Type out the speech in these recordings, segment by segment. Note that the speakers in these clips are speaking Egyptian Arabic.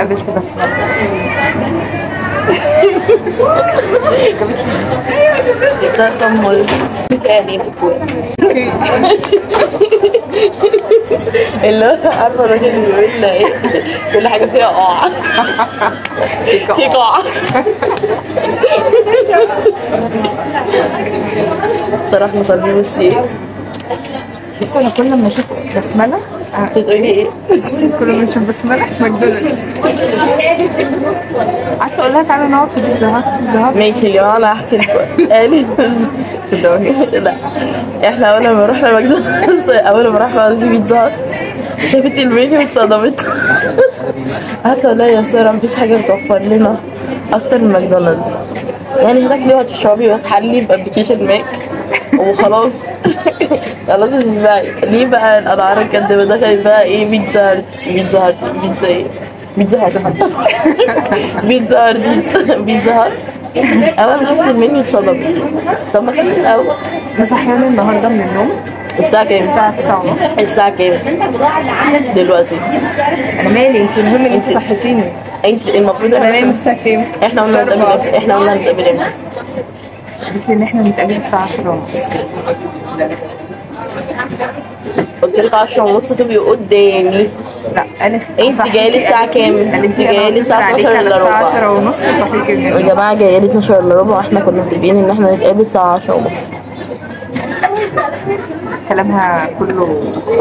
قابلت بسمة جبتها صمول تاني اللي هو عارفه الراجل اللي بيقول لنا ايه كل حاجه فيها قاع في قاع صراحه مصابين السيف بس انا كل ما اشوف بسملة تقولي ايه كل ما اشوف بسملة ماكدونالدز قعدت اقول لها تعالى نقعد في بيتزا هات بيتزا هات ماشي اليوم انا هحكي لكم قالت تصدقوني لا احنا اول ما رحنا ماكدونالدز اول ما رحنا قصدي بيتزا هات شافت المنيو واتصدمت قعدت اقول لها يا ساره مفيش حاجه بتوفر لنا اكتر من ماكدونالدز يعني هناك ليه هتشربي وتحلي بابلكيشن ماك وخلاص خلاص بقى ليه بقى الاسعار الكدابه دخلت بقى ايه بيتزا هات بيتزا هات بيتزا ايه بيتزا هات بيتزا هات بيتزا هات اول ما شفت المنيو اتصدمت طب ما كان من الاول انا صحيانة النهارده من النوم الساعة كام؟ الساعة 9 ونص الساعة كام؟ دلوقتي انا مالي انت المهم ان انت صحتيني انت المفروض انا نايمة احنا الساعة كام؟ احنا قلنا نتقابل امتى؟ احنا قلنا نتقابل امتى؟ قلت لي ان احنا نتقابل الساعة 10 ونص قلت لك 10 ونص تبقي قدامي لا قالت انت جايه لي الساعة كام؟ انت جايه لي الساعة 12 الا الساعة ربع 10 ونص صحيح يا كده جماعة جايه لي 12 الا ربع واحنا كنا متفقين ان احنا نتقابل الساعة 10 ونص كلامها كله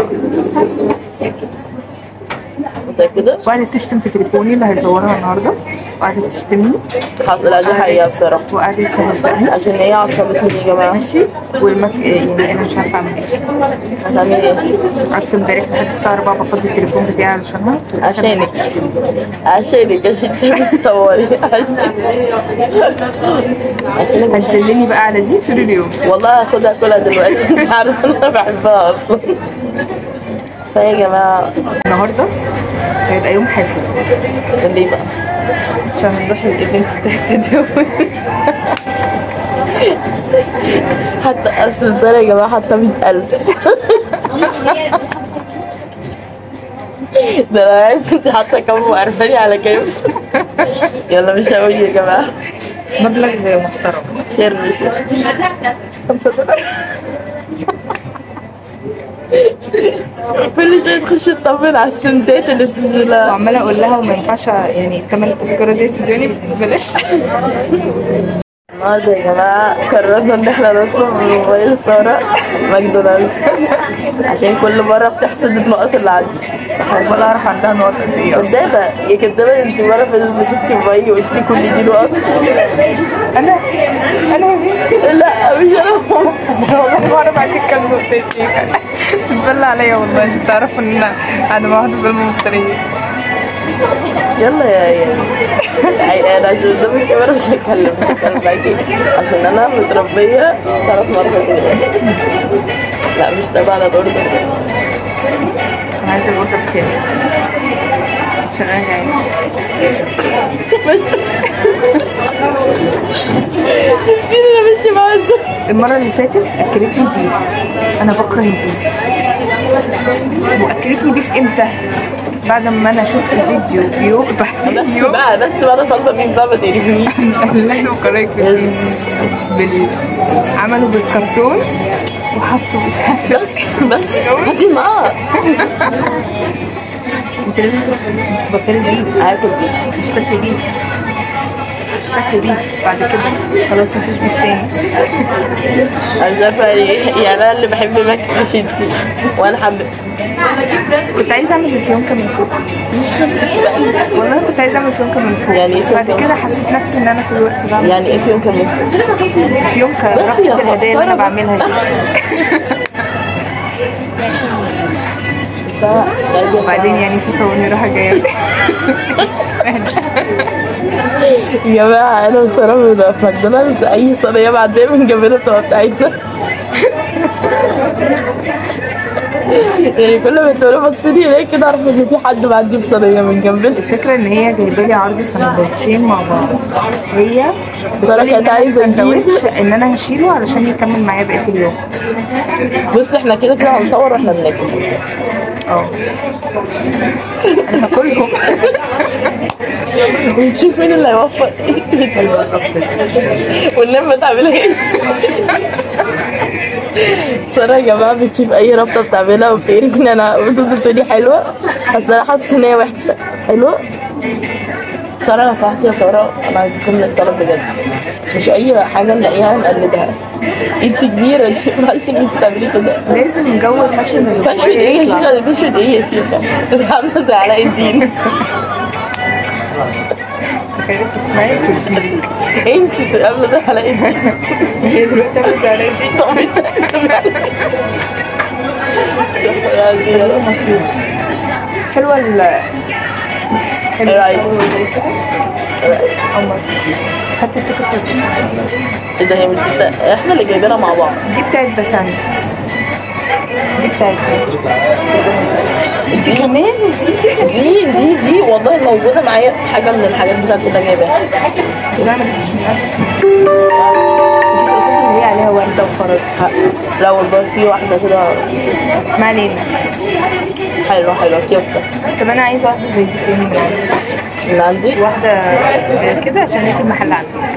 متأكدة؟ وقعدت تشتم في تليفوني اللي هيصورها النهارده وقعدت تشتمني حصل لا دي حقيقة بصراحة وقعدت تهزقني عشان هي عصبتني يا جماعة ماشي والمك... يعني انا مش عارفه اعمل ايه هتعملي ايه؟ قعدت امبارح لحد الساعه 4 بفضي التليفون بتاعي علشانها في الآخر عشانك عشانك عشان انت بتصوري عشانك عشانك هتذلني بقى على دي طول اليوم والله هاخدها كلها دلوقتي انت عارفه انا بحبها اصلا فيا جماعه النهارده هيبقى يوم حافل ليه بقى؟ عشان نروح الايفنت بتاعت الدول حتى السلسله يا جماعه حتى 100000 ده انا عارف انت حاطه كام وعارفاني على كام يلا مش هقول يا جماعه مبلغ محترم سر سر 5 دولار كل شويه تخش تطمن على السنتات اللي بتنزلها وعماله اقول لها وما ينفعش يعني تمن التذكره دي تدوني ببلاش النهارده يا جماعه قررنا ان احنا نطلب من موبايل ساره ماكدونالدز عشان كل مره بتحسب النقط اللي عندي ولا اعرف عندها نقط قد ايه أصلاً. كدابه يا كدابه انت مره فاتت مسكتي موبايلي وقلت لي كل دي نقط انا انا يا بنتي لا مش انا والله ما اعرف عليك كام نقطتين تتبلى عليا والله عشان تعرفوا ان انا انا ما واحده ظلمه مفتريه يلا يا يا انا عشان قدام الكاميرا مش هتكلم هتكلم معاكي عشان انا متربيه ثلاث مرات كده لا مش تبعنا الاردن انا عايزه الاوردر بكام عشان انا جايه شفتيني انا ماشيه معاها ازاي المره اللي فاتت اكلتني بيف انا بكره البيف واكلتني بيف امتى بعد ما انا شفت فيديو بيقطع بس فيديو بقى بس بقى انا طالبه مين بقى ما تقرفنيش لازم اقرأك بالبيف بال... عملوا بالكرتون وحطوا مش عارفه بس بس هاتي معاه انت لازم تروح تبطلي بيف هاكل بيه مش تاكلي بيف مش تاكلي بيف بعد كده خلاص مفيش بيف تاني انا مش عارفه ايه يعني انا اللي بحب ماك مش انتي وانا حابه كنت عايزه اعمل الفيونكه من فوق والله كنت عايزه اعمل فيونكه من فوق يعني ايه بس بعد فيونكة؟ كده حسيت نفسي ان انا طول الوقت بعمل يعني ايه فيهم كمان فيونكه بس رحت يا الهدايا اللي انا سارة. بعملها دي وبعدين يعني في صواني رايحه جايه يا جماعه انا وساره بنبقى في ماكدونالدز اي صينيه معديه من جنبنا بتبقى بتاعتنا يعني كل ما تقولوا بصيني الاقي كده اعرف ان في حد معدي بصينيه من جنبنا الفكره ان هي جايبه لي عرض سندوتشين مع بعض هي ساره كانت عايزه تجيب سندوتش ان انا هشيله علشان يكمل معايا بقيه اليوم بص احنا كده كده هنصور واحنا بناكل اه انا هاكلهم ونشوف مين اللي هيوفر ونلم ما تعملهاش سارة يا جماعة بتشوف أي رابطة بتعملها وبتعرف إن أنا بتقول تقولي حلوة بس أنا حاسة إن هي وحشة حلوة سارة يا صاحبتي يا سارة أنا عايزكم نتكلم بجد مش أي حاجة نلاقيها نقلدها أنت كبيرة أنت ما ينفعش إنك تعملي كده لازم جو الفاشن فاشن ايه يا شيخة ده فاشن ايه يا شيخة ده عاملة زي علاء الدين كانت اسمها تركي انت عاملة زي علاء الدين هي دلوقتي عامله زي علاء الدين طب انت حلوه ال ايه رأيك؟ قمر خدت التيكت بتاعت ايه ده هي مش بت- احنا اللي جايبينها مع بعض دي بتاعت بسام دي بتاعت دي كمان دي دي دي والله موجودة معايا في حاجة من الحاجات بتاعت كده جايباها لا ما جبتش دي اساسا اللي هي عليها ورده وخرز لا والله في واحدة كده ما علينا حلوة حلوة كيوتة طب انا عايزه واحده زي دي تاني يعني اللي عندي واحده كده عشان انت المحل عندي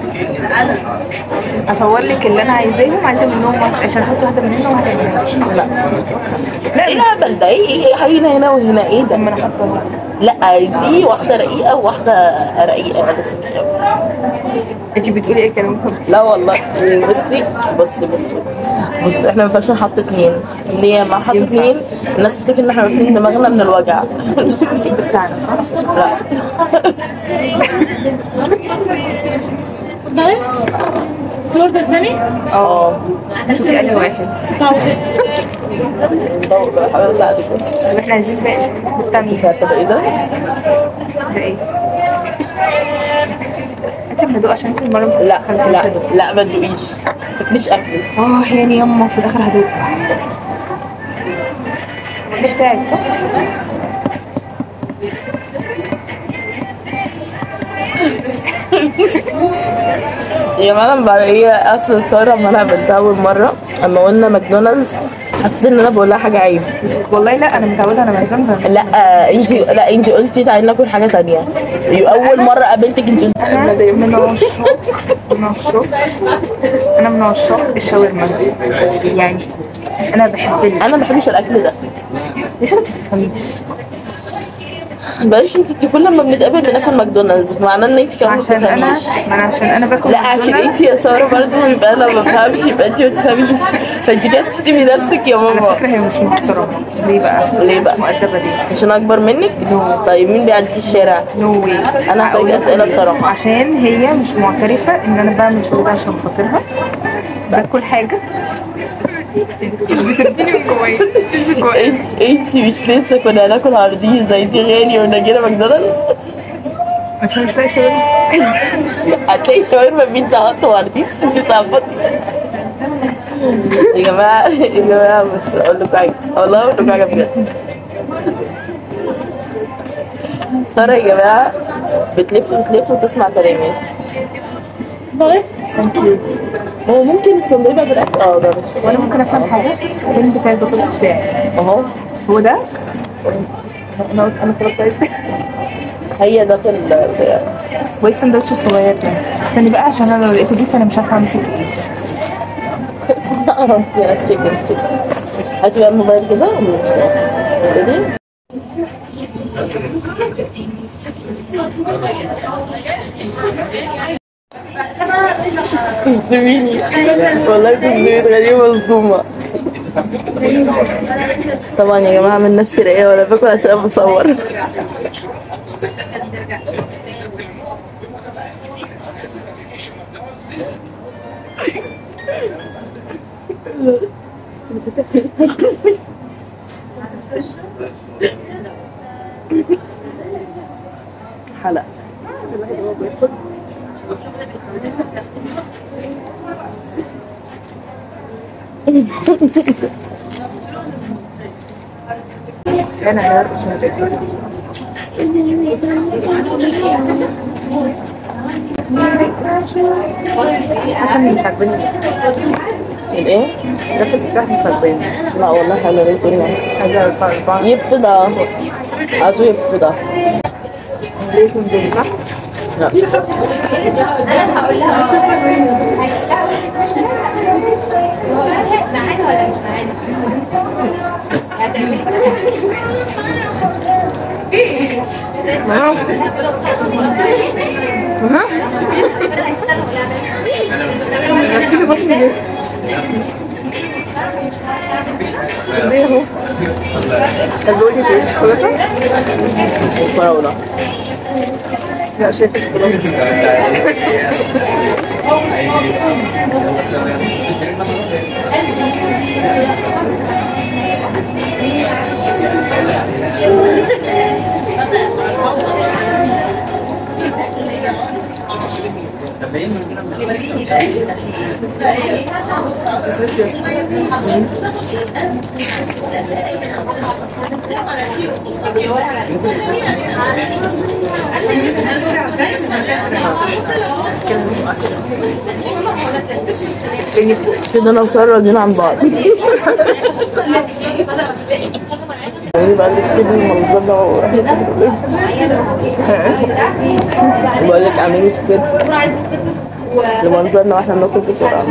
اصور لك اللي انا عايزاهم عايزه منهم واحده عشان احط واحده من هنا وواحده من هنا لا ايه الهبل ده ايه ايه هنا هنا وهنا ايه ده لما انا حاطه لا دي واحدة رقيقة وواحدة رقيقة بس مش قوي. انت بتقولي ايه كلام لا والله بصي بصي بصي بص احنا ما ينفعش نحط اتنين ليه ما نحط اتنين الناس تفتكر ان احنا واقفين دماغنا من الوجع بتاعنا صح؟ لا اه شوفي انهي واحد ندور بقى حاول اساعدك بس طب احنا عايزين باقي بتاع مين؟ مش عارفه ده ايه ده ده ايه؟ انت بندوق عشان انت المره اللي لا فاتت لا خلتنيش أدوق. لا ما تدوقيش ما تاكليش اكلي اه يعني يما في الاخر هدوق ده بتاعك صح؟ يا مدام بعد ايه اصل ساره لما انا قابلتها اول مره اما قلنا ماكدونالدز حسيت ان انا بقول لها حاجه عيب والله لا انا متعوده على ماكدونالدز لا انت لا انت قلتي تعالي ناكل حاجه تانية اول مره قابلتك انت قلتي انا من عشاق من عشاق انا من عشاق الشاورما يعني انا بحب ال... انا ما بحبش الاكل ده ليش انت بتفهميش بلاش انت انت كل ما بنتقابل بناكل ماكدونالدز معناه ان انت كمان ما عشان انا بتفهميش ما انا عشان انا باكل لا عشان ماكدونالدز. انت يا ساره برضه يبقى انا ما بفهمش يبقى انت ما بتفهميش فانت كده بتشتمي نفسك يا على ماما فكره هي مش محترمه ليه بقى؟ ليه بقى؟ مش مؤدبه ليه؟ عشان اكبر منك طيب مين بيعدي في الشارع نو واي أنا هسألك أسئلة بصراحة. عشان هي مش معترفه ان انا بعمل كل ده عشان خاطرها باكل حاجه بتبتدي من جوايا بتبتدي من جوايا انت انت مش لسه كنا هناكل عرضيه زي دي غالي ونجينا ماكدونالدز عشان مش لاقي شاورما هتلاقي شاورما بيتزا هات وعرضيه مش هتعبط يا جماعه يا جماعه بس اقول لكم حاجه والله اقول لكم حاجه بجد ساره يا جماعه بتلف وتلف وتسمع كلامي طيب ثانك يو هو ممكن الصندوق يبقى بالاكل اه ده مش وانا ممكن افهم حاجه فين بتاع البطاطس بتاعي اهو هو ده انا قلت انا طلبت ايه هي ده في ال في- وايه السندوتش الصغير ده استني بقى عشان انا لو لقيته دي فانا مش عارفه اعمل فيه ايه اه يا تشيكن تشيكن هاتي بقى الموبايل كده وبس كده تصدميني والله تصدميني غريبة مصدومة طبعا يا جماعة من نفسي رقية ولا باكل عشان بصور حلقة انا هرقص من الاكل حاسه اني مش عاجباني الايه؟ الجرافيكس بتاعتي مش عاجباني لا والله حلوة ليه كلها عايزه اربعه يبدا ಅದು ಎಪ್ಪದ لازم دي صح؟ لا كده بطني ليه؟ ليه اهو البولي دي شوكولاته فراولة لا شايفه شوكولاته يعني كده انا وسارة راضيين عن بعض يعني بقى السكيب المنظر ده بقول لك اعملي سكيب لمنظرنا واحنا بناكل بسرعة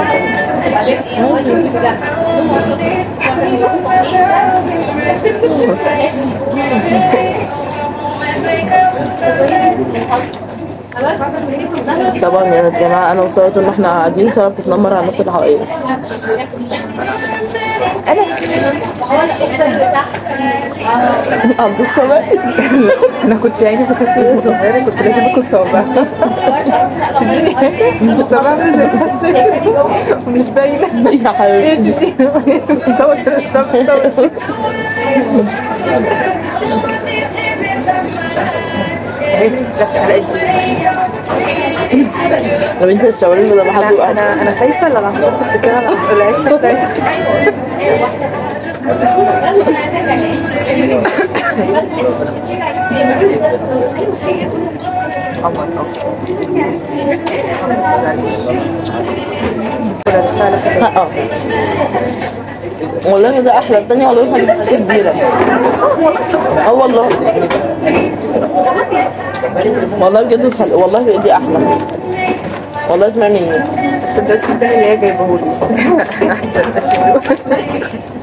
طبعا يا جماعة أنا وسارة طول ما احنا قاعدين سارة بتتنمر على الناس اللي حوالينا عبد الصمد انا كنت يعني في ست صغيره كنت لازم اكل صوابع صوابع مش باينه يا حبيبتي صوت صوت صوت طب انت الشاورين لما حد يوقع انا انا خايفه لما هحط افتكرها على العشه بتاعتي اه والله ده احلى التانية والله حاجة كبيرة اه والله والله بجد خل... والله دي احلى والله اسمع مني السندوتش التاني اللي هي جايبه لي احسن اشيله